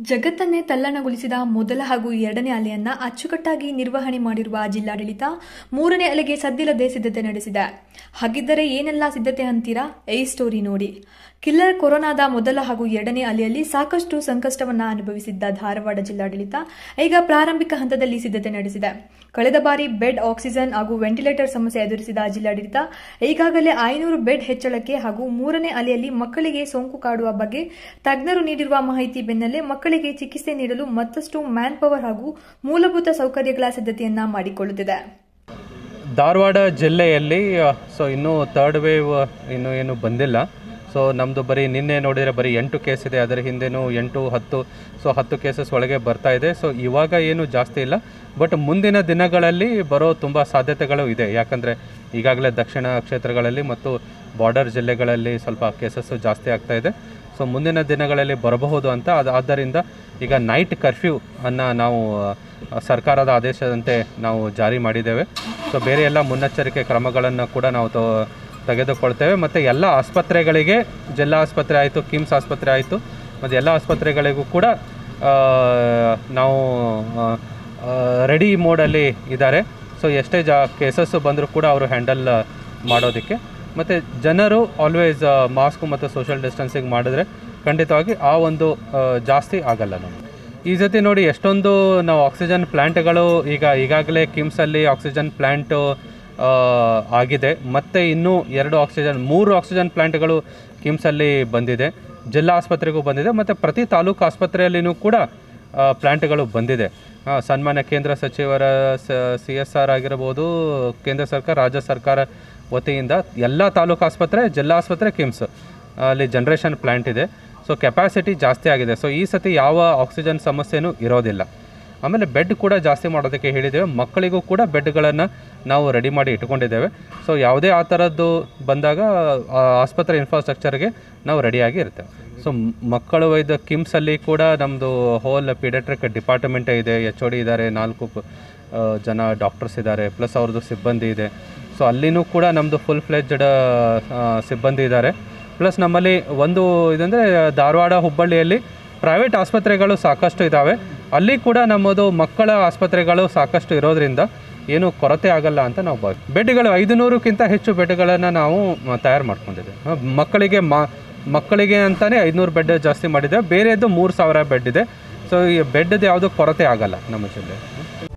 ಜಗತ್ತನ್ನೇ ತಲ್ಲಣಗೊಳಿಸಿದ ಮೊದಲ ಹಾಗೂ ಎರಡನೇ ಅಲೆಯನ್ನ ಅಚ್ಚುಕಟ್ಟಾಗಿ ನಿರ್ವಹಣೆ ಮಾಡಿರುವ ಜಿಲ್ಲಾಡಳಿತ ಮೂರನೇ ಅಲೆಗೆ ಸದ್ದಿಲ್ಲದೆ ಸಿದ್ಧತೆ ನಡೆಸಿದೆ ಹಾಗಿದ್ದರೆ ಏನೆಲ್ಲ ಸಿದ್ಧತೆ ಅಂತೀರಾ ಈ ಸ್ಟೋರಿ ನೋಡಿ ಕಿಲ್ಲರ್ ಕೊರೋನಾದ ಮೊದಲ ಹಾಗೂ ಎರಡನೇ ಅಲೆಯಲ್ಲಿ ಸಾಕಷ್ಟು ಸಂಕಷ್ಟವನ್ನ ಅನುಭವಿಸಿದ್ದ ಧಾರವಾಡ ಜಿಲ್ಲಾಡಳಿತ ಈಗ ಪ್ರಾರಂಭಿಕ ಹಂತದಲ್ಲಿ ಸಿದ್ಧತೆ ನಡೆಸಿದೆ ಕಳೆದ ಬಾರಿ ಬೆಡ್ ಆಕ್ಸಿಜನ್ ಹಾಗೂ ವೆಂಟಿಲೇಟರ್ ಸಮಸ್ಯೆ ಎದುರಿಸಿದ ಜಿಲ್ಲಾಡಳಿತ ಈಗಾಗಲೇ ಐನೂರು ಬೆಡ್ ಹೆಚ್ಚಳಕ್ಕೆ ಹಾಗೂ ಮೂರನೇ ಅಲೆಯಲ್ಲಿ ಮಕ್ಕಳಿಗೆ ಸೋಂಕು ಕಾಡುವ ಬಗ್ಗೆ ತಜ್ಞರು ನೀಡಿರುವ ಮಾಹಿತಿ ಬೆನ್ನಲ್ಲೇ ಮಕ್ಕಳಿಗೆ ಚಿಕಿತ್ಸೆ ನೀಡಲು ಮತ್ತಷ್ಟು ಮ್ಯಾನ್ ಪವರ್ ಹಾಗೂ ಮೂಲಭೂತ ಸೌಕರ್ಯಗಳ ಸಿದ್ಧತೆಯನ್ನ ಮಾಡಿಕೊಳ್ಳುತ್ತಿದೆ ಧಾರವಾಡ ಜಿಲ್ಲೆಯಲ್ಲಿ ಸೊ ಇನ್ನೂ ತರ್ಡ್ ವೇವ್ ಇನ್ನೂ ಏನು ಬಂದಿಲ್ಲ ಸೊ ನಮ್ಮದು ಬರೀ ನಿನ್ನೆ ನೋಡಿದರೆ ಬರೀ ಎಂಟು ಕೇಸ್ ಇದೆ ಅದರ ಹಿಂದೆನೂ ಎಂಟು ಹತ್ತು ಸೊ ಹತ್ತು ಕೇಸಸ್ ಒಳಗೆ ಬರ್ತಾ ಇದೆ ಸೊ ಇವಾಗ ಏನು ಜಾಸ್ತಿ ಇಲ್ಲ ಬಟ್ ಮುಂದಿನ ದಿನಗಳಲ್ಲಿ ಬರೋ ತುಂಬ ಸಾಧ್ಯತೆಗಳು ಇದೆ ಯಾಕಂದರೆ ಈಗಾಗಲೇ ದಕ್ಷಿಣ ಕ್ಷೇತ್ರಗಳಲ್ಲಿ ಮತ್ತು ಬಾರ್ಡರ್ ಜಿಲ್ಲೆಗಳಲ್ಲಿ ಸ್ವಲ್ಪ ಕೇಸಸ್ಸು ಜಾಸ್ತಿ ಆಗ್ತಾ ಇದೆ ಸೊ ಮುಂದಿನ ದಿನಗಳಲ್ಲಿ ಬರಬಹುದು ಅಂತ ಅದು ಆದ್ದರಿಂದ ಈಗ ನೈಟ್ ಕರ್ಫ್ಯೂ ಅನ್ನು ನಾವು ಆ, ಸರ್ಕಾರದ ಆದೇಶದಂತೆ ನಾವು ಜಾರಿ ಮಾಡಿದ್ದೇವೆ ಸೊ ಬೇರೆ ಎಲ್ಲ ಮುನ್ನೆಚ್ಚರಿಕೆ ಕ್ರಮಗಳನ್ನು ಕೂಡ ನಾವು ತೊ ತೆಗೆದುಕೊಳ್ತೇವೆ ಮತ್ತು ಎಲ್ಲ ಆಸ್ಪತ್ರೆಗಳಿಗೆ ಜಿಲ್ಲಾ ಆಸ್ಪತ್ರೆ ಆಯಿತು ಕಿಮ್ಸ್ ಆಸ್ಪತ್ರೆ ಆಯಿತು ಮತ್ತು ಎಲ್ಲ ಆಸ್ಪತ್ರೆಗಳಿಗೂ ಕೂಡ ಆ, ನಾವು ರೆಡಿ ಮೋಡಲ್ಲಿ ಇದ್ದಾರೆ ಸೊ ಎಷ್ಟೇ ಜಾ ಕೇಸಸ್ಸು ಬಂದರೂ ಕೂಡ ಅವರು ಹ್ಯಾಂಡಲ್ ಮಾಡೋದಕ್ಕೆ ಮತ್ತು ಜನರು ಆಲ್ವೇಸ್ ಮಾಸ್ಕ್ ಮತ್ತು ಸೋಷಿಯಲ್ ಡಿಸ್ಟೆನ್ಸಿಂಗ್ ಮಾಡಿದ್ರೆ ಖಂಡಿತವಾಗಿ ಆ ಒಂದು ಆ, ಜಾಸ್ತಿ ಆಗಲ್ಲ ನಮಗೆ ಈ ಜೊತೆ ನೋಡಿ ಎಷ್ಟೊಂದು ನಾವು ಆಕ್ಸಿಜನ್ ಪ್ಲ್ಯಾಂಟ್ಗಳು ಈಗ ಈಗಾಗಲೇ ಕಿಮ್ಸಲ್ಲಿ ಆಕ್ಸಿಜನ್ ಪ್ಲ್ಯಾಂಟು ಆಗಿದೆ ಮತ್ತು ಇನ್ನೂ ಎರಡು ಆಕ್ಸಿಜನ್ ಮೂರು ಆಕ್ಸಿಜನ್ ಪ್ಲ್ಯಾಂಟ್ಗಳು ಕಿಮ್ಸಲ್ಲಿ ಬಂದಿದೆ ಜಿಲ್ಲಾ ಆಸ್ಪತ್ರೆಗೂ ಬಂದಿದೆ ಮತ್ತು ಪ್ರತಿ ತಾಲೂಕು ಆಸ್ಪತ್ರೆಯಲ್ಲಿನೂ ಕೂಡ ಆ, ಪ್ಲ್ಯಾಂಟ್ಗಳು ಬಂದಿದೆ ಆ, ಸನ್ಮಾನ್ಯ ಕೇಂದ್ರ ಸಚಿವರ ಸಿ ಎಸ್ ಆರ್ ಆಗಿರ್ಬೋದು ಕೇಂದ್ರ ಸರ್ಕಾರ ರಾಜ್ಯ ಸರ್ಕಾರ ವತಿಯಿಂದ ಎಲ್ಲ ತಾಲೂಕು ಆಸ್ಪತ್ರೆ ಜಿಲ್ಲಾ ಆಸ್ಪತ್ರೆ ಕಿಮ್ಸ್ ಅಲ್ಲಿ ಜನ್ರೇಷನ್ ಪ್ಲ್ಯಾಂಟ್ ಇದೆ ಸೊ ಕೆಪಾಸಿಟಿ ಜಾಸ್ತಿ ಆಗಿದೆ ಸೊ ಈ ಸತಿ ಯಾವ ಆಕ್ಸಿಜನ್ ಸಮಸ್ಯೆನೂ ಇರೋದಿಲ್ಲ ಆಮೇಲೆ ಬೆಡ್ ಕೂಡ ಜಾಸ್ತಿ ಮಾಡೋದಕ್ಕೆ ಹೇಳಿದ್ದೇವೆ ಮಕ್ಕಳಿಗೂ ಕೂಡ ಬೆಡ್ಗಳನ್ನು ನಾವು ರೆಡಿ ಮಾಡಿ ಇಟ್ಕೊಂಡಿದ್ದೇವೆ ಸೊ ಯಾವುದೇ ಆ ಥರದ್ದು ಬಂದಾಗ ಆ ಆಸ್ಪತ್ರೆ ಇನ್ಫ್ರಾಸ್ಟ್ರಕ್ಚರ್ಗೆ ನಾವು ರೆಡಿಯಾಗಿ ಇರ್ತೇವೆ ಸೊ ಮಕ್ಕಳು ವೈದ್ಯ ಕಿಮ್ಸಲ್ಲಿ ಕೂಡ ನಮ್ಮದು ಹೋಲ್ ಪೀಡಿಯಾಟ್ರಿಕ್ ಡಿಪಾರ್ಟ್ಮೆಂಟೇ ಇದೆ ಎಚ್ ಒ ಡಿ ಇದ್ದಾರೆ ನಾಲ್ಕು ಆ, ಜನ ಡಾಕ್ಟರ್ಸ್ ಇದ್ದಾರೆ ಪ್ಲಸ್ ಅವ್ರದ್ದು ಸಿಬ್ಬಂದಿ ಇದೆ ಸೊ ಅಲ್ಲಿನೂ ಕೂಡ ನಮ್ಮದು ಫುಲ್ ಫ್ಲೆಜ್ಡ್ ಸಿಬ್ಬಂದಿ ಇದ್ದಾರೆ ಪ್ಲಸ್ ನಮ್ಮಲ್ಲಿ ಒಂದು ಇದಂದರೆ ಧಾರವಾಡ ಹುಬ್ಬಳ್ಳಿಯಲ್ಲಿ ಪ್ರೈವೇಟ್ ಆಸ್ಪತ್ರೆಗಳು ಸಾಕಷ್ಟು ಇದ್ದಾವೆ ಅಲ್ಲಿ ಕೂಡ ನಮ್ಮದು ಮಕ್ಕಳ ಆಸ್ಪತ್ರೆಗಳು ಸಾಕಷ್ಟು ಇರೋದ್ರಿಂದ ಏನು ಕೊರತೆ ಆಗಲ್ಲ ಅಂತ ನಾವು ಭಾವಿ ಬೆಡ್ಗಳು ಐದು ನೂರಕ್ಕಿಂತ ಹೆಚ್ಚು ಬೆಡ್ಗಳನ್ನು ನಾವು ತಯಾರು ಮಾಡ್ಕೊಂಡಿದ್ದೇವೆ ಹ, ಮಕ್ಕಳಿಗೆ ಮಾ ಮಕ್ಕಳಿಗೆ ಅಂತಲೇ ಐದುನೂರು ಬೆಡ್ ಜಾಸ್ತಿ ಮಾಡಿದ್ದೇವೆ ಬೇರೆದು ಮೂರು ಸಾವಿರ ಬೆಡ್ ಇದೆ ಸೊ ಈ ಬೆಡ್ದು ಯಾವುದೂ ಕೊರತೆ ಆಗಲ್ಲ ನಮ್ಮ ಜಿಲ್ಲೆ